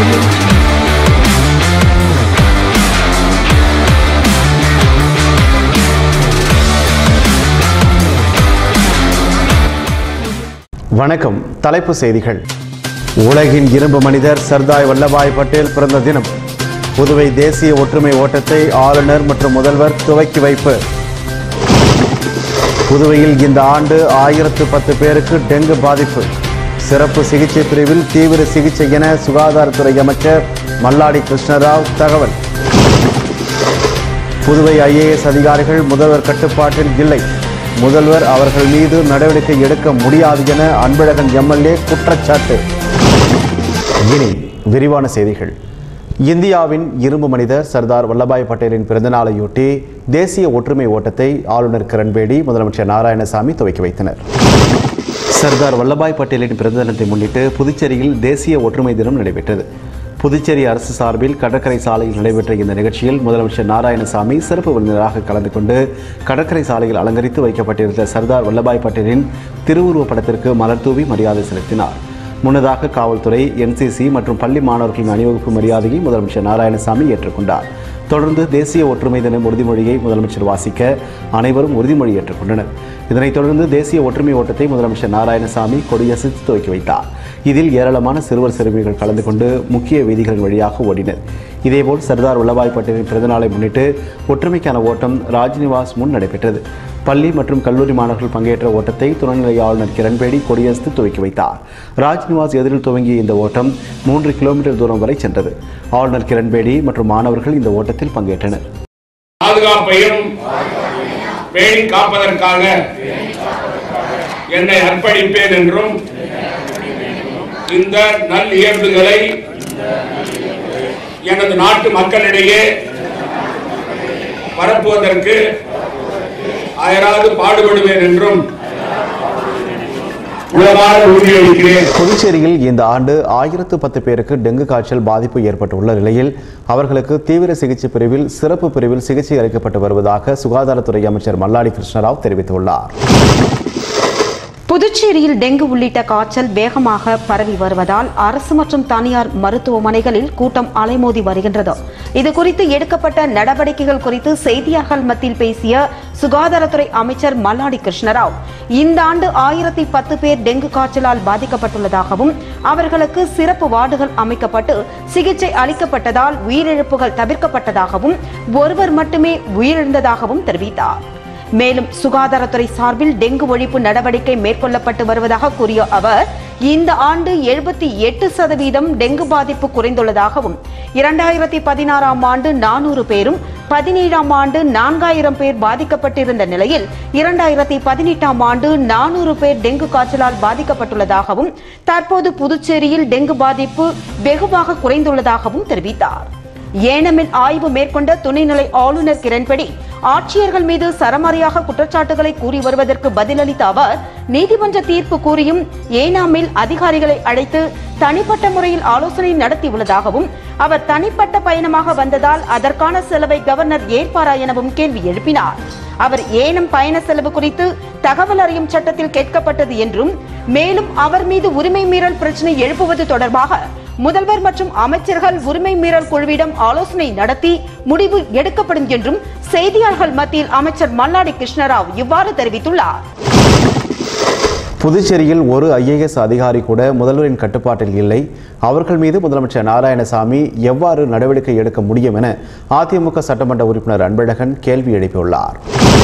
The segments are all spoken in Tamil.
வணக்கம் தலைப்பு செய்திகள் உலகின் இரும்பு மனிதர் சர்தார் வல்லபாய் பட்டேல் பிறந்த தினம் புதுவை தேசிய ஒற்றுமை ஓட்டத்தை ஆளுநர் மற்றும் முதல்வர் துவக்கி வைப்பு புதுவையில் இந்த ஆண்டு ஆயிரத்து பத்து பேருக்கு டெங்கு பாதிப்பு சிறப்பு சிகிச்சை பிரிவில் தீவிர சிகிச்சை என சுகாதாரத்துறை அமைச்சர் மல்லாடி கிருஷ்ணராவ் தகவல் புதுவை ஐஏஎஸ் அதிகாரிகள் முதல்வர் கட்டுப்பாட்டில் இல்லை முதல்வர் அவர்கள் மீது நடவடிக்கை எடுக்க முடியாது என அன்பழகன் எம்எல்ஏ குற்றச்சாட்டு இனி விரிவான செய்திகள் இந்தியாவின் இரும்பு மனிதர் சர்தார் வல்லபாய் பட்டேலின் பிறந்தநாளையொட்டி தேசிய ஒற்றுமை ஓட்டத்தை ஆளுநர் கிரண்பேடி முதலமைச்சர் நாராயணசாமி துவக்கி வைத்தனர் சர்தார் வல்லபாய் பட்டேலின் பிறந்த தினத்தை முன்னிட்டு புதுச்சேரியில் தேசிய ஒற்றுமை தினம் நடைபெற்றது புதுச்சேரி அரசு சார்பில் கடற்கரை சாலையில் நடைபெற்ற இந்த நிகழ்ச்சியில் முதலமைச்சர் நாராயணசாமி சிறப்பு விருந்தினராக கலந்து கொண்டு கடற்கரை சாலையில் அலங்கரித்து வைக்கப்பட்டிருந்த சர்தார் வல்லபாய் பட்டேலின் திருவுருவப் படத்திற்கு மலர் தூவி மரியாதை செலுத்தினார் முன்னதாக காவல்துறை என்சிசி மற்றும் பள்ளி மாணவர்களின் அணிவகுப்பு மரியாதையை முதலமைச்சர் நாராயணசாமி ஏற்றுக்கொண்டார் தொடர்ந்து தேசிய ஒற்றுமை தின உறுதிமொழியை முதலமைச்சர் வாசிக்க அனைவரும் உறுதிமொழி ஏற்றுக்கொண்டனர் இதனைத் தொடர்ந்து தேசிய ஒற்றுமை ஓட்டத்தை முதலமைச்சர் நாராயணசாமி கொடியசைத்து துவக்கி வைத்தார் இதில் ஏராளமான சிறுவர் சிறுமிகள் கலந்து கொண்டு முக்கிய வீதிகளின் வழியாக ஓடினர் இதேபோல் சர்தார் வல்லபாய் பட்டேலின் பிறந்தநாளை முன்னிட்டு ஒற்றுமைக்கான ஓட்டம் ராஜ்நிவாஸ் முன் நடைபெற்றது பள்ளி மற்றும் கல்லூரி மாணவர்கள் பங்கேற்ற ஓட்டத்தை துணைநிலை ஆளுநர் கிரண்பேடி கொடியசைத்து துவக்கி வைத்தார் ராஜ்நிவாஸ் எதிரில் துவங்கிய இந்த ஓட்டம் மூன்று கிலோமீட்டர் தூரம் வரை சென்றது ஆளுநர் கிரண்பேடி மற்றும் மாணவர்கள் இந்த ஓட்டத்தில் பங்கேற்றனர் பாதுகாப்பையும் பேணி காப்பதற்காக என்னை அர்ப்பணிப்பேன் என்றும் இந்த நல் இயல்புகளை எனது நாட்டு மக்களிடையே பரப்புவதற்கு அயராது பாடுபடுவேன் என்றும் உளமாற உறுதியளிக்கிறேன் புதுச்சேரியில் இந்த ஆண்டு ஆயிரத்து பத்து பேருக்கு டெங்கு காய்ச்சல் பாதிப்பு ஏற்பட்டுள்ள நிலையில் அவர்களுக்கு தீவிர சிகிச்சை பிரிவில் சிறப்பு பிரிவில் சிகிச்சை அளிக்கப்பட்டு வருவதாக சுகாதாரத்துறை அமைச்சர் மல்லாடி கிருஷ்ணராவ் தெரிவித்துள்ளார் புதுச்சேரியில் டெங்கு உள்ளிட்ட காய்ச்சல் வேகமாக பரவி வருவதால் அரசு மற்றும் தனியார் மருத்துவமனைகளில் கூட்டம் அலைமோதி வருகின்றது இது குறித்து எடுக்கப்பட்ட நடவடிக்கைகள் குறித்து செய்தியாளர்கள் மத்தியில் பேசிய சுகாதாரத்துறை அமைச்சர் மல்லாடி கிருஷ்ணராவ் இந்த ஆண்டு ஆயிரத்தி பத்து பேர் டெங்கு காய்ச்சலால் பாதிக்கப்பட்டுள்ளதாகவும் அவர்களுக்கு சிறப்பு வார்டுகள் அமைக்கப்பட்டு சிகிச்சை அளிக்கப்பட்டதால் உயிரிழப்புகள் தவிர்க்கப்பட்டதாகவும் ஒருவர் மட்டுமே உயிரிழந்ததாகவும் தெரிவித்தார் மேலும் சுகாதாரத்துறை சார்பில் டெங்கு ஒழிப்பு நடவடிக்கை மேற்கொள்ளப்பட்டு வருவதாக கூறிய அவர் இந்த ஆண்டு எழுபத்தி எட்டு சதவீதம் டெங்கு பாதிப்பு குறைந்துள்ளதாகவும் இரண்டாயிரத்தி பதினாறாம் ஆண்டு நானூறு பேரும் பதினேழாம் ஆண்டு நான்காயிரம் பேர் பாதிக்கப்பட்டிருந்த நிலையில் இரண்டாயிரத்தி பதினெட்டாம் ஆண்டு நானூறு பேர் டெங்கு காய்ச்சலால் பாதிக்கப்பட்டுள்ளதாகவும் தற்போது புதுச்சேரியில் டெங்கு பாதிப்பு வெகுவாக குறைந்துள்ளதாகவும் தெரிவித்தார் ஏனமில் ஆய்வு மேற்கொண்ட துணைநிலை ஆளுநர் கிரண்பேடி ஆட்சியர்கள் மீது சரமாரியாக குற்றச்சாட்டுகளை கூறி வருவதற்கு பதிலளித்த அவர் நீதிமன்ற தீர்ப்பு கூறியும் ஏனாமில் அதிகாரிகளை அழைத்து தனிப்பட்ட முறையில் ஆலோசனை நடத்தியுள்ளதாகவும் அவர் தனிப்பட்ட பயணமாக வந்ததால் அதற்கான செலவை கவர்னர் ஏற்பாரா எனவும் கேள்வி எழுப்பினார் அவர் ஏனம் பயண செலவு குறித்து தகவல் அறியும் சட்டத்தில் கேட்கப்பட்டது என்றும் மேலும் அவர் மீது உரிமை மீறல் பிரச்சனை எழுப்புவது தொடர்பாக முதல்வர் மற்றும் அமைச்சர்கள் உரிமை மீறல் குழுவிடம் ஆலோசனை நடத்தி முடிவு எடுக்கப்படும் என்றும் செய்தியாளர்கள் மத்தியில் அமைச்சர் மல்லாடி கிருஷ்ணராவ் இவ்வாறு தெரிவித்துள்ளார் புதுச்சேரியில் ஒரு ஐஏஎஸ் அதிகாரி கூட முதல்வரின் கட்டுப்பாட்டில் இல்லை அவர்கள் மீது முதலமைச்சர் நாராயணசாமி எவ்வாறு நடவடிக்கை எடுக்க முடியும் என அதிமுக சட்டமன்ற உறுப்பினர் அன்பழகன் கேள்வி எழுப்பியுள்ளார்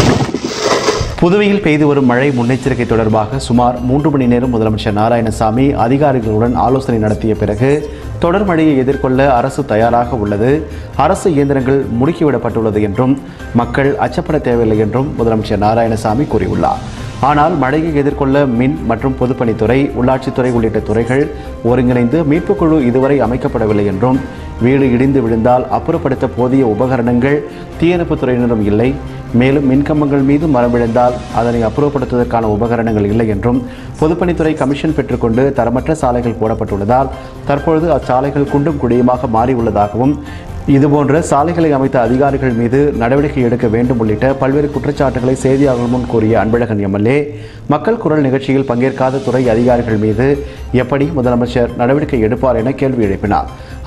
புதுவையில் பெய்து வரும் மழை முன்னெச்சரிக்கை தொடர்பாக சுமார் மூன்று மணி நேரம் முதலமைச்சர் நாராயணசாமி அதிகாரிகளுடன் ஆலோசனை நடத்திய பிறகு தொடர் மழையை எதிர்கொள்ள அரசு தயாராக உள்ளது அரசு இயந்திரங்கள் முடுக்கிவிடப்பட்டுள்ளது என்றும் மக்கள் அச்சப்பட தேவையில்லை என்றும் முதலமைச்சர் நாராயணசாமி கூறியுள்ளார் ஆனால் மழையை எதிர்கொள்ள மின் மற்றும் பொதுப்பணித்துறை உள்ளாட்சித்துறை உள்ளிட்ட துறைகள் ஒருங்கிணைந்து மீட்புக் குழு இதுவரை அமைக்கப்படவில்லை என்றும் வீடு இடிந்து விழுந்தால் அப்புறப்படுத்த போதிய உபகரணங்கள் தீயணைப்புத் துறையினரும் இல்லை மேலும் மின்கம்பங்கள் மீது மரம் விழுந்தால் அதனை அப்புறப்படுத்துவதற்கான உபகரணங்கள் இல்லை என்றும் பொதுப்பணித்துறை கமிஷன் பெற்றுக்கொண்டு தரமற்ற சாலைகள் போடப்பட்டுள்ளதால் தற்பொழுது அச்சாலைகள் குண்டும் குழியுமாக மாறியுள்ளதாகவும் இதுபோன்ற சாலைகளை அமைத்த அதிகாரிகள் மீது நடவடிக்கை எடுக்க வேண்டும் உள்ளிட்ட பல்வேறு குற்றச்சாட்டுகளை செய்தியாளர்கள் முன் கூறிய அன்பழகன் எம்எல்ஏ மக்கள் குரல் நிகழ்ச்சியில் பங்கேற்காத துறை அதிகாரிகள் மீது எப்படி முதலமைச்சர் நடவடிக்கை எடுப்பார் என கேள்வி எழுப்பினார்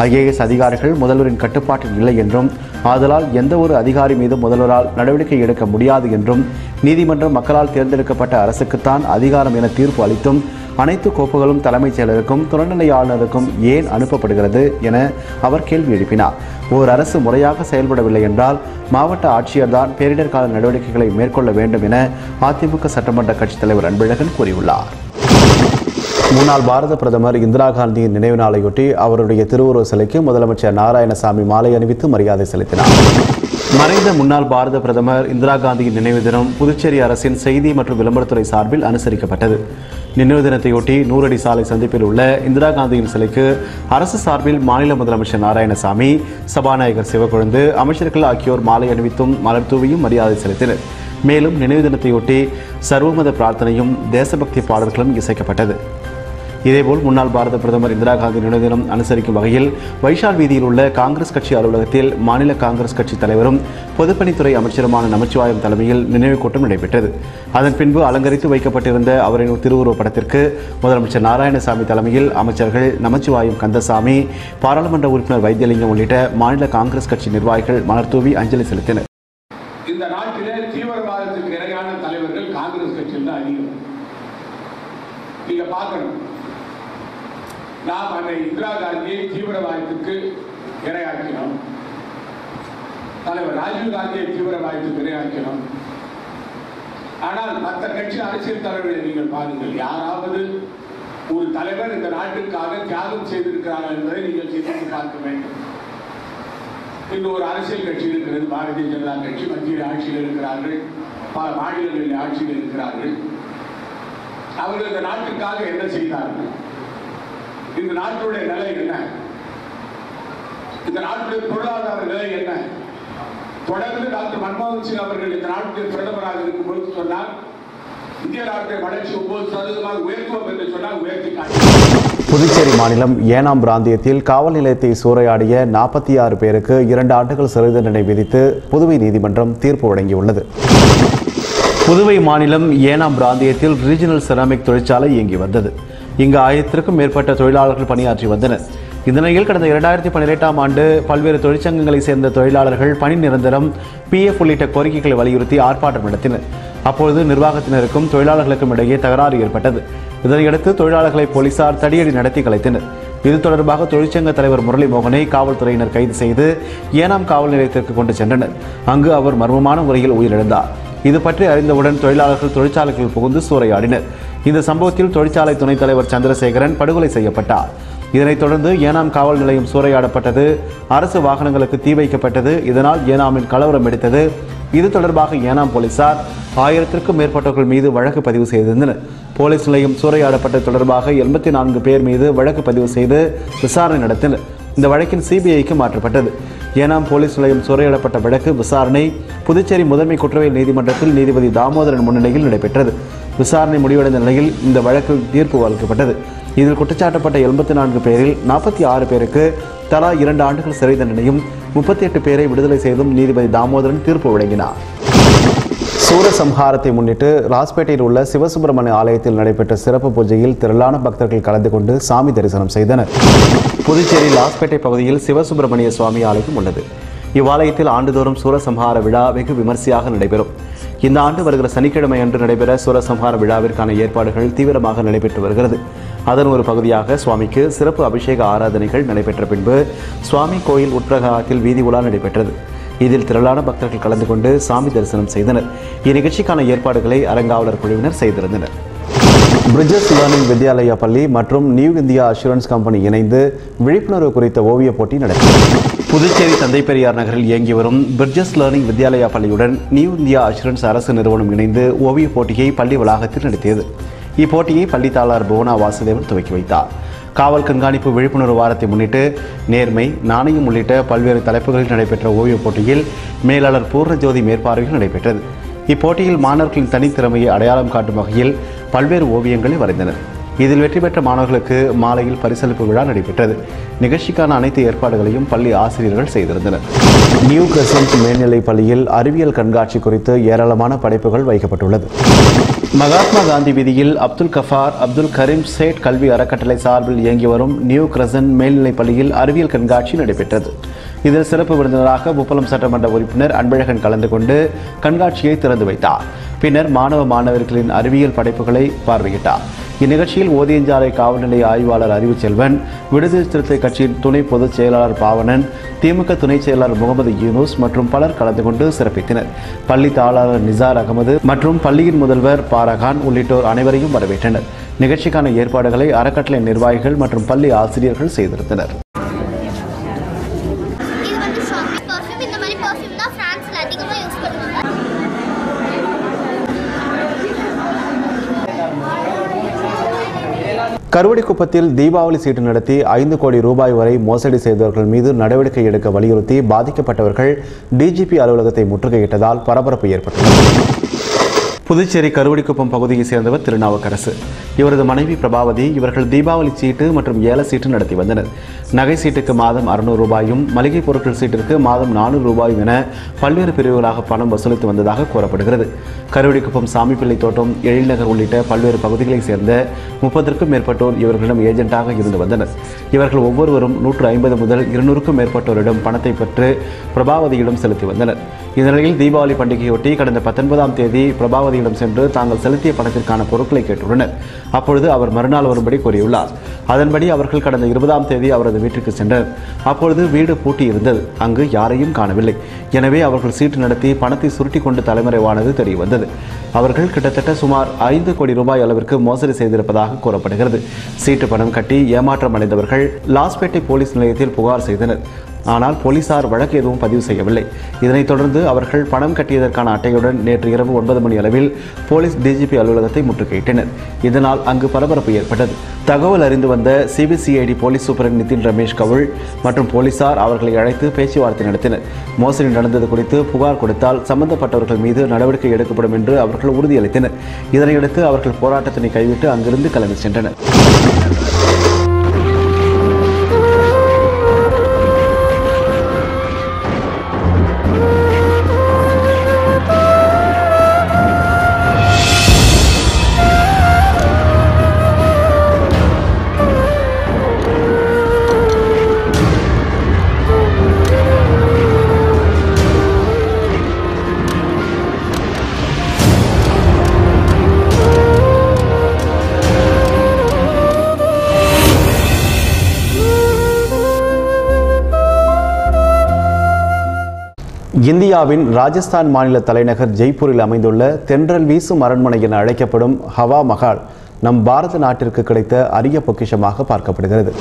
ஐஏஎஸ் அதிகாரிகள் முதல்வரின் கட்டுப்பாட்டில் இல்லை என்றும் ஆதலால் எந்த ஒரு அதிகாரி மீது முதல்வரால் நடவடிக்கை எடுக்க முடியாது என்றும் நீதிமன்றம் மக்களால் தேர்ந்தெடுக்கப்பட்ட அரசுக்குத்தான் அதிகாரம் என தீர்ப்பு அளித்தும் அனைத்து கோப்புகளும் தலைமைச் செயலருக்கும் துணைநிலை ஆளுநருக்கும் ஏன் அனுப்பப்படுகிறது என அவர் கேள்வி எழுப்பினார் ஓர் அரசு முறையாக செயல்படவில்லை என்றால் மாவட்ட ஆட்சியர்தான் பேரிடர் கால நடவடிக்கைகளை மேற்கொள்ள வேண்டும் என அதிமுக சட்டமன்ற கட்சித் தலைவர் அன்பழகன் கூறியுள்ளார் முன்னாள் பாரத பிரதமர் இந்திரா காந்தியின் நினைவு நாளையொட்டி அவருடைய திருவுருவ சிலைக்கு முதலமைச்சர் நாராயணசாமி மாலை அணிவித்து மரியாதை செலுத்தினார் மறைந்த முன்னாள் பாரத பிரதமர் இந்திரா காந்தியின் நினைவு தினம் புதுச்சேரி அரசின் செய்தி மற்றும் விளம்பரத்துறை சார்பில் அனுசரிக்கப்பட்டது நினைவு தினத்தையொட்டி நூறடி சாலை சந்திப்பில் உள்ள இந்திரா காந்தியின் சிலைக்கு அரசு சார்பில் மாநில முதலமைச்சர் நாராயணசாமி சபாநாயகர் சிவக்கொழுந்து அமைச்சர்கள் ஆகியோர் மாலை அணிவித்தும் மலர் தூவியும் மரியாதை செலுத்தினர் மேலும் நினைவு தினத்தையொட்டி சர்வமத பிரார்த்தனையும் தேசபக்தி பாடல்களும் இசைக்கப்பட்டது இதேபோல் முன்னாள் பாரத பிரதமர் இந்திரா காந்தி நினைவு தினம் அனுசரிக்கும் வகையில் வைஷால் வீதியில் உள்ள காங்கிரஸ் கட்சி அலுவலகத்தில் மாநில காங்கிரஸ் கட்சி தலைவரும் பொதுப்பணித்துறை அமைச்சருமான நமச்சிவாயம் தலைமையில் நினைவு கூட்டம் நடைபெற்றது அதன் பின்பு அலங்கரித்து வைக்கப்பட்டிருந்த அவரின் திருவுருவப் படத்திற்கு முதலமைச்சர் நாராயணசாமி தலைமையில் அமைச்சர்கள் நமச்சிவாயம் கந்தசாமி பாராளுமன்ற உறுப்பினர் வைத்தியலிங்கம் உள்ளிட்ட மாநில காங்கிரஸ் கட்சி நிர்வாகிகள் மலர்தூவி அஞ்சலி செலுத்தினர் இந்த நாட்டிலே தீவிரவாதத்துக்கு இணையான தலைவர்கள் காங்கிரஸ் கட்சியில் தான் அதிகம் நீங்க பார்க்கணும் நாம் அன்னை இந்திரா காந்தியை தீவிரவாதத்துக்கு இரையாக்கினோம் தலைவர் ராஜீவ் காந்தியை தீவிரவாதத்துக்கு இரையாக்கினோம் ஆனால் மற்ற கட்சி அரசியல் தலைவர்களை நீங்கள் பாருங்கள் யாராவது ஒரு தலைவர் இந்த நாட்டுக்காக தியாகம் செய்திருக்கிறார்கள் என்பதை நீங்கள் சிந்தித்து பார்க்க வேண்டும் இன்று ஒரு அரசியல் கட்சி இருக்கிறது பாரதிய ஜனதா கட்சி மத்தியில் ஆட்சியில் இருக்கிறார்கள் பல மாநிலங்களில் ஆட்சியில் இருக்கிறார்கள் அவர்கள் இந்த நாட்டுக்காக என்ன செய்தார்கள் இந்த நாட்டுடைய நிலை என்ன இந்த நாட்டுடைய பொருளாதார நிலை என்ன தொடர்ந்து டாக்டர் மன்மோகன் சிங் அவர்கள் இந்த நாட்டுடைய பிரதமராக இருக்கும் பொழுது சொன்னார் இந்திய நாட்டை வளர்ச்சி ஒன்பது சதவீதமாக உயர்த்துவோம் என்று சொன்னால் உயர்த்தி காட்டினார் புதுச்சேரி மாநிலம் ஏனாம் பிராந்தியத்தில் காவல் நிலையத்தை சூறையாடிய நாற்பத்தி ஆறு பேருக்கு இரண்டு ஆண்டுகள் சிறை தண்டனை விதித்து புதுவை நீதிமன்றம் தீர்ப்பு வழங்கியுள்ளது புதுவை மாநிலம் ஏனாம் பிராந்தியத்தில் ரீஜனல் செராமிக் தொழிற்சாலை இயங்கி வந்தது இங்கு ஆயிரத்திற்கும் மேற்பட்ட தொழிலாளர்கள் பணியாற்றி வந்தனர் இந்த நிலையில் கடந்த இரண்டாயிரத்தி பன்னிரெண்டாம் ஆண்டு பல்வேறு தொழிற்சங்கங்களைச் சேர்ந்த தொழிலாளர்கள் பணி நிரந்தரம் பிஎஃப் உள்ளிட்ட கோரிக்கைகளை வலியுறுத்தி ஆர்ப்பாட்டம் நடத்தினர் அப்பொழுது நிர்வாகத்தினருக்கும் தொழிலாளர்களுக்கும் இடையே தகராறு ஏற்பட்டது இதனையடுத்து தொழிலாளர்களை போலீசார் தடியடி நடத்தி கலைத்தனர் இது தொடர்பாக தொழிற்சங்க தலைவர் முரளி மோகனை காவல்துறையினர் கைது செய்து ஏனாம் காவல் நிலையத்திற்கு கொண்டு சென்றனர் அங்கு அவர் மர்மமான முறையில் உயிரிழந்தார் இது பற்றி அறிந்தவுடன் தொழிலாளர்கள் தொழிற்சாலைக்குள் புகுந்து சூறையாடினர் இந்த சம்பவத்தில் தொழிற்சாலை துணைத் தலைவர் சந்திரசேகரன் படுகொலை செய்யப்பட்டார் இதனைத் தொடர்ந்து ஏனாம் காவல் நிலையம் சூறையாடப்பட்டது அரசு வாகனங்களுக்கு தீ வைக்கப்பட்டது இதனால் ஏனாமில் கலவரம் வெடித்தது இது தொடர்பாக ஏனாம் போலீசார் ஆயிரத்திற்கும் மேற்பட்டவர்கள் மீது வழக்கு பதிவு செய்திருந்தனர் போலீஸ் நிலையம் சூறையாடப்பட்டது தொடர்பாக எண்பத்தி நான்கு பேர் மீது வழக்கு பதிவு செய்து விசாரணை நடத்தினர் இந்த வழக்கின் சிபிஐக்கு மாற்றப்பட்டது ஏனாம் போலீஸ் நிலையம் சூறையாடப்பட்ட வழக்கு விசாரணை புதுச்சேரி முதன்மை குற்றவியல் நீதிமன்றத்தில் நீதிபதி தாமோதரன் முன்னிலையில் நடைபெற்றது விசாரணை முடிவடைந்த நிலையில் இந்த வழக்கில் தீர்ப்பு வழங்கப்பட்டது இதில் குற்றச்சாட்டப்பட்ட எண்பத்தி நான்கு பேரில் நாற்பத்தி ஆறு பேருக்கு தலா இரண்டு ஆண்டுகள் சிறை தண்டனையும் முப்பத்தி எட்டு பேரை விடுதலை செய்தும் நீதிபதி தாமோதரன் தீர்ப்பு வழங்கினார் சூரசம்ஹாரத்தை முன்னிட்டு ராஸ்பேட்டையில் உள்ள சிவசுப்பிரமணிய ஆலயத்தில் நடைபெற்ற சிறப்பு பூஜையில் திரளான பக்தர்கள் கலந்து கொண்டு சாமி தரிசனம் செய்தனர் புதுச்சேரி லாஸ்பேட்டை பகுதியில் சிவசுப்பிரமணிய சுவாமி ஆலயம் உள்ளது இவ்வாலயத்தில் ஆண்டுதோறும் சூரசம்ஹார விழா வெகு விமர்சையாக நடைபெறும் இந்த ஆண்டு வருகிற சனிக்கிழமை அன்று நடைபெற சூரசம்ஹார விழாவிற்கான ஏற்பாடுகள் தீவிரமாக நடைபெற்று வருகிறது அதன் ஒரு பகுதியாக சுவாமிக்கு சிறப்பு அபிஷேக ஆராதனைகள் நடைபெற்ற பின்பு சுவாமி கோயில் உட்பிரகாரத்தில் வீதி உலா நடைபெற்றது இதில் திரளான பக்தர்கள் கலந்து கொண்டு சாமி தரிசனம் செய்தனர் இந்நிகழ்ச்சிக்கான ஏற்பாடுகளை அறங்காவலர் குழுவினர் செய்திருந்தனர் பிரிட்ஜஸ் லேர்னிங் வித்யாலயா பள்ளி மற்றும் நியூ இந்தியா அஷூரன்ஸ் கம்பெனி இணைந்து விழிப்புணர்வு குறித்த ஓவியப் போட்டி நடத்தியது புதுச்சேரி தந்தை பெரியார் நகரில் இயங்கி வரும் பிரிட்ஜஸ் லேர்னிங் வித்யாலயா பள்ளியுடன் நியூ இந்தியா அஷூரன்ஸ் அரசு நிறுவனம் இணைந்து ஓவியப் போட்டியை பள்ளி வளாகத்தில் நடத்தியது இப்போட்டியை பள்ளித்தாளர் புவனா வாசுதேவன் துவக்கி வைத்தார் காவல் கண்காணிப்பு விழிப்புணர்வு வாரத்தை முன்னிட்டு நேர்மை நாணயம் உள்ளிட்ட பல்வேறு தலைப்புகளில் நடைபெற்ற ஓவியப் போட்டியில் மேலாளர் பூர்ணஜோதி மேற்பார்வையில் நடைபெற்றது இப்போட்டியில் மாணவர்களின் தனித்திறமையை அடையாளம் காட்டும் வகையில் பல்வேறு ஓவியங்களை வரைந்தனர் இதில் வெற்றி பெற்ற மாணவர்களுக்கு மாலையில் பரிசளிப்பு விழா நடைபெற்றது நிகழ்ச்சிக்கான அனைத்து ஏற்பாடுகளையும் பள்ளி ஆசிரியர்கள் செய்திருந்தனர் நியூ கிரசன்ட் மேல்நிலைப் பள்ளியில் அறிவியல் கண்காட்சி குறித்து ஏராளமான படைப்புகள் வைக்கப்பட்டுள்ளது மகாத்மா காந்தி வீதியில் அப்துல் கஃபார் அப்துல் கரீம் சேட் கல்வி அறக்கட்டளை சார்பில் இயங்கி வரும் நியூ கிரசன் மேல்நிலைப் பள்ளியில் அறிவியல் கண்காட்சி நடைபெற்றது இதில் சிறப்பு விருந்தினராக முப்பலம் சட்டமன்ற உறுப்பினர் அன்பழகன் கலந்து கொண்டு கண்காட்சியை திறந்து வைத்தார் பின்னர் மாணவ மாணவர்களின் அறிவியல் படைப்புகளை பார்வையிட்டார் இந்நிகழ்ச்சியில் ஓதியஞ்சாலை காவல் நிலைய ஆய்வாளர் அறிவுச்செல்வன் விடுதலை சிறுத்தை கட்சியின் துணை பொதுச் செயலாளர் பாவனன் திமுக துணை செயலாளர் முகமது யூனூஸ் மற்றும் பலர் கலந்து கொண்டு சிறப்பித்தனர் பள்ளி தாளாளர் நிசார் அகமது மற்றும் பள்ளியின் முதல்வர் பாரகான் உள்ளிட்டோர் அனைவரையும் வரவேற்றனர் நிகழ்ச்சிக்கான ஏற்பாடுகளை அறக்கட்டளை நிர்வாகிகள் மற்றும் பள்ளி ஆசிரியர்கள் செய்திருந்தனர் இது வந்து ஷாம்பி பர்ஃப்யூம் இந்த மாதிரி பர்ஃப்யூம் தான் ஃப்ரான்ஸில் அதிகமாக யூஸ் பண்ணுவாங்க கருவடிக்குப்பத்தில் தீபாவளி சீட்டு நடத்தி ஐந்து கோடி ரூபாய் வரை மோசடி செய்தவர்கள் மீது நடவடிக்கை எடுக்க வலியுறுத்தி பாதிக்கப்பட்டவர்கள் டிஜிபி அலுவலகத்தை முற்றுகையிட்டதால் பரபரப்பு ஏற்பட்டது புதுச்சேரி கருவடிக்குப்பம் பகுதியைச் சேர்ந்தவர் திருநாவுக்கரசு இவரது மனைவி பிரபாவதி இவர்கள் தீபாவளி சீட்டு மற்றும் ஏல சீட்டு நடத்தி வந்தனர் நகை சீட்டுக்கு மாதம் அறுநூறு ரூபாயும் மளிகை பொருட்கள் சீட்டிற்கு மாதம் நானூறு ரூபாயும் என பல்வேறு பிரிவுகளாக பணம் வசூலித்து வந்ததாக கூறப்படுகிறது கருவடிக்குப்பம் சாமிப்பிள்ளை தோட்டம் எழில்நகர் உள்ளிட்ட பல்வேறு பகுதிகளைச் சேர்ந்த முப்பதற்கும் மேற்பட்டோர் இவர்களிடம் ஏஜென்ட்டாக இருந்து வந்தனர் இவர்கள் ஒவ்வொருவரும் நூற்று ஐம்பது முதல் இருநூறுக்கும் மேற்பட்டோரிடம் பணத்தை பெற்று பிரபாவதியிடம் செலுத்தி வந்தனர் இந்த நிலையில் தீபாவளி பண்டிகையொட்டி கடந்த பத்தொன்பதாம் தேதி பிரபாவதியிடம் சென்று தாங்கள் செலுத்திய பணத்திற்கான பொருட்களை கேட்டுள்ளனர் அப்பொழுது அவர் மறுநாள் வரும்படி கூறியுள்ளார் அதன்படி அவர்கள் கடந்த இருபதாம் தேதி அவரது வீட்டிற்கு சென்றனர் அப்பொழுது வீடு பூட்டி இருந்தது அங்கு யாரையும் காணவில்லை எனவே அவர்கள் சீட்டு நடத்தி பணத்தை சுருட்டி கொண்டு தலைமறைவானது தெரிய வந்தது அவர்கள் கிட்டத்தட்ட சுமார் ஐந்து கோடி ரூபாய் அளவிற்கு மோசடி செய்திருப்பதாக கூறப்படுகிறது சீட்டு பணம் கட்டி ஏமாற்றம் அடைந்தவர்கள் லாஸ்பேட்டை போலீஸ் நிலையத்தில் புகார் செய்தனர் ஆனால் போலீசார் வழக்கு எதுவும் பதிவு செய்யவில்லை இதனைத் தொடர்ந்து அவர்கள் பணம் கட்டியதற்கான அட்டையுடன் நேற்று இரவு ஒன்பது மணி அளவில் போலீஸ் டிஜிபி அலுவலகத்தை முற்றுகையிட்டனர் இதனால் அங்கு பரபரப்பு ஏற்பட்டது தகவல் அறிந்து வந்த CBCID police superintendent Nitin Ramesh Kaul மற்றும் போலீசார் அவர்களை அழைத்து பேச்சுவார்த்தை நடத்தினர் மோசடி நடந்தது குறித்து புகார் கொடுத்தால் சம்பந்தப்பட்டவர்கள் மீது நடவடிக்கை எடுக்கப்படும் என்று அவர்கள் உறுதியளித்தனர் இதனையடுத்து அவர்கள் போராட்டத்தினை கைவிட்டு அங்கிருந்து கிளம்பி சென்றனர் இந்தியாவின் ராஜஸ்தான் மாநில தலைநகர் ஜெய்ப்பூரில் அமைந்துள்ள தென்றல் வீசும் அரண்மனை என அழைக்கப்படும் ஹவா மஹால் நம் பாரத நாட்டிற்கு கிடைத்த அரிய பொக்கிஷமாக பார்க்கப்படுகிறது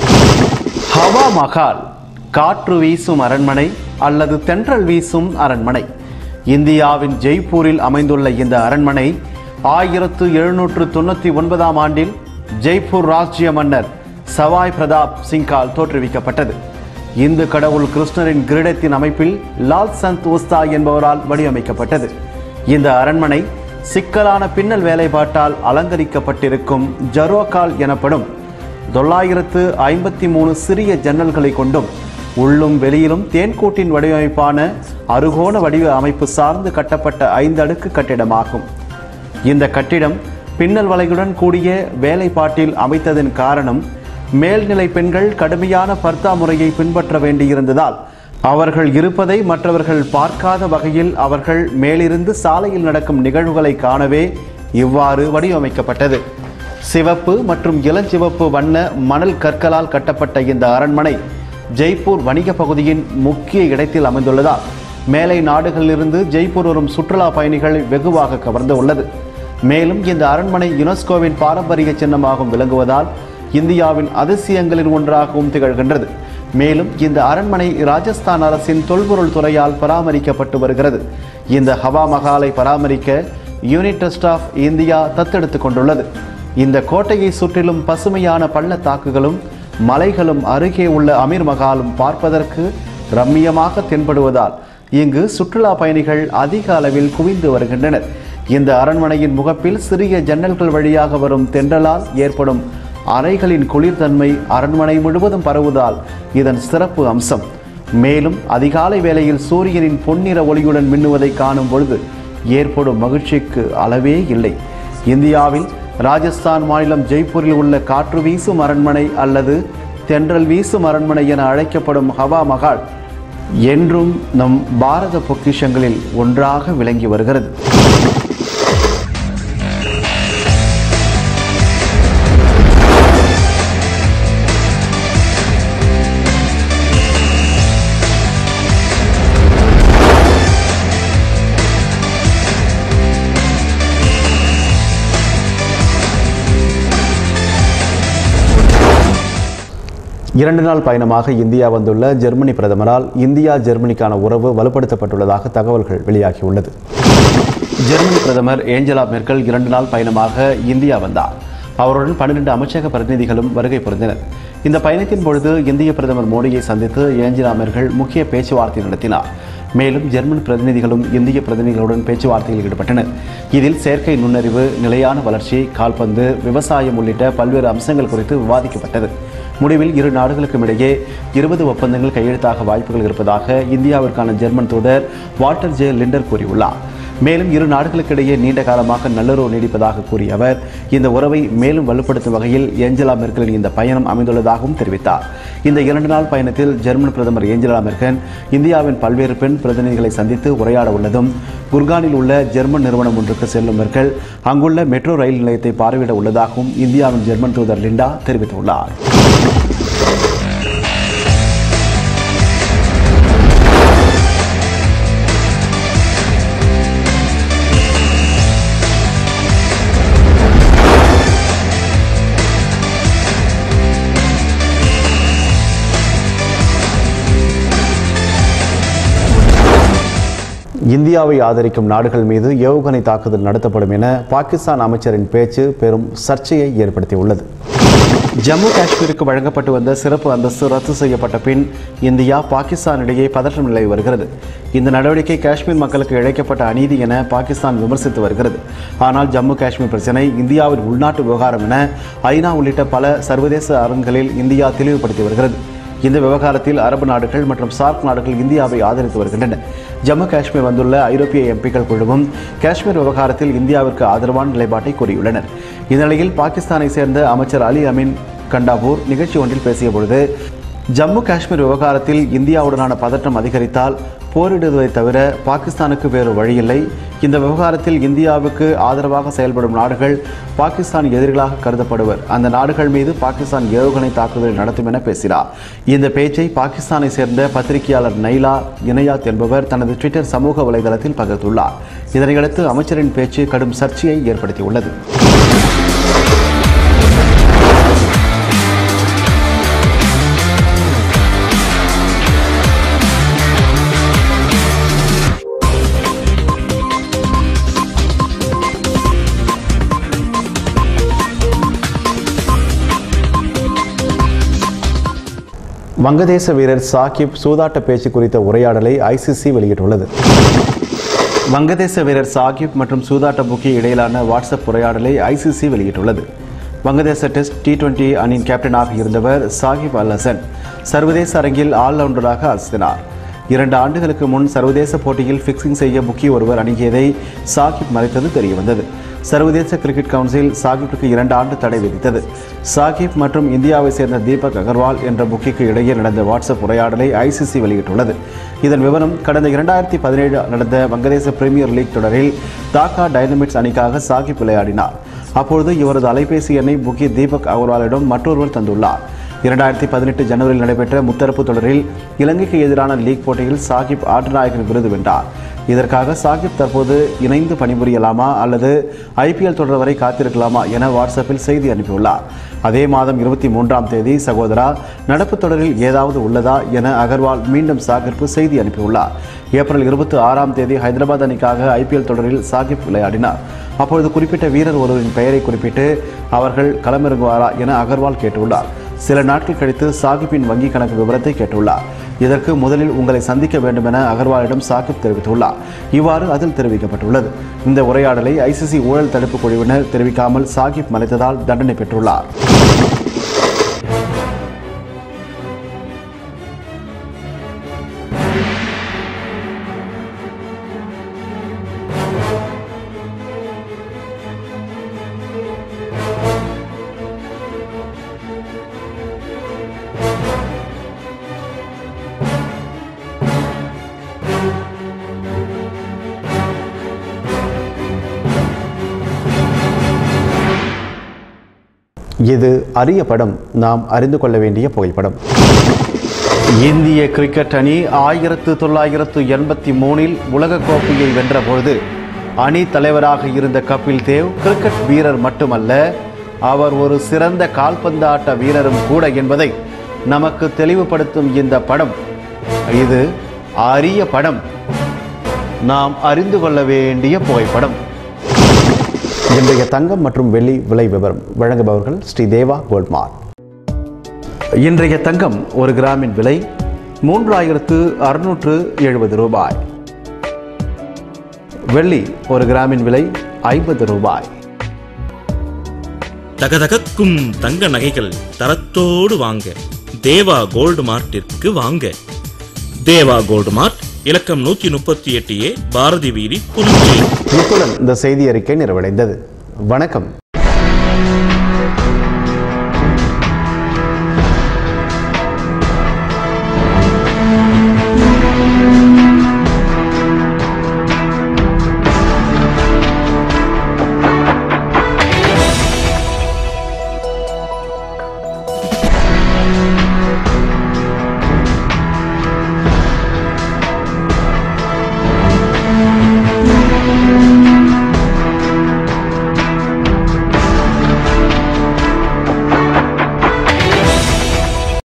ஹவா மஹால் காற்று வீசும் அரண்மனை அல்லது தென்றல் வீசும் அரண்மனை இந்தியாவின் ஜெய்ப்பூரில் அமைந்துள்ள இந்த அரண்மனை ஆயிரத்து எழுநூற்று தொண்ணூற்றி ஒன்பதாம் ஆண்டில் ஜெய்ப்பூர் ராஜ்ய மன்னர் சவாய் பிரதாப் சிங்கால் தோற்றுவிக்கப்பட்டது இந்து கடவுள் கிருஷ்ணரின் கிரீடத்தின் அமைப்பில் லால் சந்த் உஸ்தா என்பவரால் வடிவமைக்கப்பட்டது இந்த அரண்மனை சிக்கலான பின்னல் வேலைப்பாட்டால் அலங்கரிக்கப்பட்டிருக்கும் ஜரோகால் எனப்படும் தொள்ளாயிரத்து ஐம்பத்தி மூணு சிறிய ஜன்னல்களை கொண்டும் உள்ளும் வெளியிலும் தேன்கூட்டின் வடிவமைப்பான அறுகோண வடிவ அமைப்பு சார்ந்து கட்டப்பட்ட ஐந்து அடுக்கு கட்டிடமாகும் இந்த கட்டிடம் பின்னல் வலையுடன் கூடிய வேலைப்பாட்டில் அமைத்ததன் காரணம் மேல்நிலை பெண்கள் கடுமையான பர்தா முறையை பின்பற்ற வேண்டியிருந்ததால் அவர்கள் இருப்பதை மற்றவர்கள் பார்க்காத வகையில் அவர்கள் மேலிருந்து சாலையில் நடக்கும் நிகழ்வுகளை காணவே இவ்வாறு வடிவமைக்கப்பட்டது சிவப்பு மற்றும் இளஞ்சிவப்பு வண்ண மணல் கற்களால் கட்டப்பட்ட இந்த அரண்மனை ஜெய்ப்பூர் வணிக பகுதியின் முக்கிய இடத்தில் அமைந்துள்ளதால் மேலை நாடுகளிலிருந்து ஜெய்ப்பூர் வரும் சுற்றுலா பயணிகளை வெகுவாக கவர்ந்து உள்ளது மேலும் இந்த அரண்மனை யுனெஸ்கோவின் பாரம்பரிய சின்னமாகவும் விளங்குவதால் இந்தியாவின் அதிசயங்களில் ஒன்றாகவும் திகழ்கின்றது மேலும் இந்த அரண்மனை ராஜஸ்தான் அரசின் தொல்பொருள் துறையால் பராமரிக்கப்பட்டு வருகிறது இந்த ஹவா மஹாலை பராமரிக்க யூனிட் ட்ரஸ்ட் ஆஃப் இந்தியா தத்தெடுத்துக் கொண்டுள்ளது இந்த கோட்டையை சுற்றிலும் பசுமையான பள்ளத்தாக்குகளும் மலைகளும் அருகே உள்ள அமீர் மகாலும் பார்ப்பதற்கு ரம்மியமாக தென்படுவதால் இங்கு சுற்றுலா பயணிகள் அதிக அளவில் குவிந்து வருகின்றனர் இந்த அரண்மனையின் முகப்பில் சிறிய ஜன்னல்கள் வழியாக வரும் தென்றலால் ஏற்படும் அறைகளின் குளிர்தன்மை அரண்மனை முழுவதும் பரவுவதால் இதன் சிறப்பு அம்சம் மேலும் அதிகாலை வேளையில் சூரியனின் பொன்னிற ஒளியுடன் மின்னுவதை காணும் பொழுது ஏற்படும் மகிழ்ச்சிக்கு அளவே இல்லை இந்தியாவில் ராஜஸ்தான் மாநிலம் ஜெய்ப்பூரில் உள்ள காற்று வீசும் அரண்மனை அல்லது தென்றல் வீசும் அரண்மனை என அழைக்கப்படும் ஹவா மகால் என்றும் நம் பாரத பொக்கிஷங்களில் ஒன்றாக விளங்கி வருகிறது இரண்டு நாள் பயணமாக இந்தியா வந்துள்ள ஜெர்மனி பிரதமரால் இந்தியா ஜெர்மனிக்கான உறவு வலுப்படுத்தப்பட்டுள்ளதாக தகவல்கள் வெளியாகியுள்ளது ஜெர்மனி பிரதமர் ஏஞ்சலா மெர்க்கல் இரண்டு நாள் பயணமாக இந்தியா வந்தார் அவருடன் பன்னிரண்டு அமைச்சக பிரதிநிதிகளும் வருகை புரிந்தனர் இந்த பயணத்தின் பொழுது இந்திய பிரதமர் மோடியை சந்தித்து ஏஞ்சலா மெர்க்கல் முக்கிய பேச்சுவார்த்தை நடத்தினார் மேலும் ஜெர்மன் பிரதிநிதிகளும் இந்திய பிரதிநிதிகளுடன் பேச்சுவார்த்தையில் ஈடுபட்டனர் இதில் செயற்கை நுண்ணறிவு நிலையான வளர்ச்சி கால்பந்து விவசாயம் உள்ளிட்ட பல்வேறு அம்சங்கள் குறித்து விவாதிக்கப்பட்டது முடிவில் இரு நாடுகளுக்கும் இடையே இருபது ஒப்பந்தங்கள் கையெழுத்தாக வாய்ப்புகள் இருப்பதாக இந்தியாவிற்கான ஜெர்மன் தூதர் வால்டர் ஜே லிண்டர் கூறியுள்ளார் மேலும் இரு நாடுகளுக்கிடையே நீண்ட காலமாக நல்லுறவு நீடிப்பதாக கூறிய அவர் இந்த உறவை மேலும் வலுப்படுத்தும் வகையில் ஏஞ்சலா மெர்க்கலின் இந்த பயணம் அமைந்துள்ளதாகவும் தெரிவித்தார் இந்த இரண்டு நாள் பயணத்தில் ஜெர்மன் பிரதமர் ஏஞ்சலா மெர்க்கல் இந்தியாவின் பல்வேறு பெண் பிரதிநிதிகளை சந்தித்து உரையாட உள்ளதும் குர்கானில் உள்ள ஜெர்மன் நிறுவனம் ஒன்றுக்கு செல்லும் மெர்க்கல் அங்குள்ள மெட்ரோ ரயில் நிலையத்தை பார்வையிட உள்ளதாகவும் இந்தியாவின் ஜெர்மன் தூதர் லிண்டா தெரிவித்துள்ளார் இந்தியாவை ஆதரிக்கும் நாடுகள் மீது ஏவுகணை தாக்குதல் நடத்தப்படும் என பாகிஸ்தான் அமைச்சரின் பேச்சு பெரும் சர்ச்சையை ஏற்படுத்தியுள்ளது ஜம்மு காஷ்மீருக்கு வழங்கப்பட்டு வந்த சிறப்பு அந்தஸ்து ரத்து செய்யப்பட்ட பின் இந்தியா பாகிஸ்தான் இடையே பதற்றம் நிலவி வருகிறது இந்த நடவடிக்கை காஷ்மீர் மக்களுக்கு இழைக்கப்பட்ட அநீதி என பாகிஸ்தான் விமர்சித்து வருகிறது ஆனால் ஜம்மு காஷ்மீர் பிரச்சினை இந்தியாவின் உள்நாட்டு விவகாரம் என ஐநா உள்ளிட்ட பல சர்வதேச அரங்குகளில் இந்தியா தெளிவுபடுத்தி வருகிறது இந்த விவகாரத்தில் அரபு நாடுகள் மற்றும் சார்க் நாடுகள் இந்தியாவை ஆதரித்து வருகின்றன ஜம்மு காஷ்மீர் வந்துள்ள ஐரோப்பிய எம்பிக்கள் குழுவும் காஷ்மீர் விவகாரத்தில் இந்தியாவிற்கு ஆதரவான நிலைப்பாட்டை கூறியுள்ளனர் இந்நிலையில் பாகிஸ்தானை சேர்ந்த அமைச்சர் அலி அமீன் கண்டாபூர் நிகழ்ச்சி ஒன்றில் பேசிய பொழுது ஜம்மு காஷ்மீர் விவகாரத்தில் இந்தியாவுடனான பதற்றம் அதிகரித்தால் போரிடுவதை தவிர பாகிஸ்தானுக்கு வேறு வழியில்லை இந்த விவகாரத்தில் இந்தியாவுக்கு ஆதரவாக செயல்படும் நாடுகள் பாகிஸ்தான் எதிரிகளாக கருதப்படுவர் அந்த நாடுகள் மீது பாகிஸ்தான் ஏவுகணை தாக்குதல் நடத்தும் என பேசினார் இந்த பேச்சை பாகிஸ்தானை சேர்ந்த பத்திரிகையாளர் நைலா இனையாத் என்பவர் தனது ட்விட்டர் சமூக வலைதளத்தில் பகிர்ந்துள்ளார் இதனையடுத்து அமைச்சரின் பேச்சு கடும் சர்ச்சையை ஏற்படுத்தியுள்ளது வங்கதேச வீரர் சாகிப் சூதாட்ட பேச்சு குறித்த உரையாடலை ஐசிசி வெளியிட்டுள்ளது வங்கதேச வீரர் சாகிப் மற்றும் சூதாட்ட புக்கி இடையிலான வாட்ஸ்அப் உரையாடலை ஐசிசி வெளியிட்டுள்ளது வங்கதேச டெஸ்ட் டி டுவெண்டி அணியின் கேப்டனாக இருந்தவர் சாகிப் அல் ஹசன் சர்வதேச அரங்கில் ஆல்ரவுண்டராக அசத்தினார் இரண்டு ஆண்டுகளுக்கு முன் சர்வதேச போட்டியில் ஃபிக்சிங் செய்ய புக்கி ஒருவர் அணுகியதை சாகிப் மறைத்தது தெரியவந்தது சர்வதேச கிரிக்கெட் கவுன்சில் சாகிப்புக்கு இரண்டு ஆண்டு தடை விதித்தது சாகிப் மற்றும் இந்தியாவை சேர்ந்த தீபக் அகர்வால் என்ற புக்கிக்கு இடையே நடந்த வாட்ஸ்அப் உரையாடலை ஐசிசி வெளியிட்டுள்ளது இதன் விவரம் கடந்த இரண்டாயிரத்தி பதினேழு நடந்த வங்கதேச பிரீமியர் லீக் தொடரில் டாக்கா டைனமிட்ஸ் அணிக்காக சாகிப் விளையாடினார் அப்பொழுது இவரது அலைபேசி எண்ணை புக்கி தீபக் அகர்வாலிடம் மற்றொருவர் தந்துள்ளார் இரண்டாயிரத்தி பதினெட்டு ஜனவரியில் நடைபெற்ற முத்தரப்பு தொடரில் இலங்கைக்கு எதிரான லீக் போட்டியில் சாகிப் ஆட்டநாயகன் விருது வென்றார் இதற்காக சாகிப் தற்போது இணைந்து பணிபுரியலாமா அல்லது ஐபிஎல் தொடர் வரை காத்திருக்கலாமா என வாட்ஸ்அப்பில் செய்தி அனுப்பியுள்ளார் அதே மாதம் இருபத்தி மூன்றாம் தேதி சகோதரா நடப்பு தொடரில் ஏதாவது உள்ளதா என அகர்வால் மீண்டும் சாகிற்கு செய்தி அனுப்பியுள்ளார் ஏப்ரல் இருபத்தி ஆறாம் தேதி ஹைதராபாத் அணிக்காக ஐபிஎல் தொடரில் சாகிப் விளையாடினார் அப்பொழுது குறிப்பிட்ட வீரர் ஒருவரின் பெயரை குறிப்பிட்டு அவர்கள் களமிறங்குவாரா என அகர்வால் கேட்டுள்ளார் சில நாட்கள் கழித்து சாகிப்பின் வங்கி கணக்கு விவரத்தை கேட்டுள்ளார் இதற்கு முதலில் உங்களை சந்திக்க வேண்டும் என அகர்வாலிடம் சாகிப் தெரிவித்துள்ளார் இவ்வாறு அதில் தெரிவிக்கப்பட்டுள்ளது இந்த உரையாடலை ஐசிசி ஊழல் தடுப்பு குழுவினர் தெரிவிக்காமல் சாகிப் மறைத்ததால் தண்டனை பெற்றுள்ளார் இது அரிய படம் நாம் அறிந்து கொள்ள வேண்டிய புகைப்படம் இந்திய கிரிக்கெட் அணி ஆயிரத்து தொள்ளாயிரத்து எண்பத்தி மூணில் உலகக்கோப்பையை வென்றபொழுது அணி தலைவராக இருந்த கபில் தேவ் கிரிக்கெட் வீரர் மட்டுமல்ல அவர் ஒரு சிறந்த கால்பந்தாட்ட வீரரும் கூட என்பதை நமக்கு தெளிவுபடுத்தும் இந்த படம் இது அரிய படம் நாம் அறிந்து கொள்ள வேண்டிய புகைப்படம் இன்றைய தங்கம் மற்றும் வெள்ளி விலை விவரம் வழங்குபவர்கள் ஸ்ரீ தேவா கோல்ட்மார்ட் இன்றைய தங்கம் ஒரு கிராமின் விலை மூன்றாயிரத்து அறுநூற்று எழுபது ரூபாய் வெள்ளி ஒரு கிராமின் விலை ஐம்பது ரூபாய் தகதகக்கும் தங்க நகைகள் தரத்தோடு வாங்க தேவா கோல்டு மார்ட்டிற்கு வாங்க தேவா கோல்டு மார்ட் இலக்கம் நூத்தி முப்பத்தி எட்டு ஏ பாரதி வீதி புதுச்சேரி இத்துடன் இந்த செய்தி அறிக்கை நிறைவடைந்தது வணக்கம்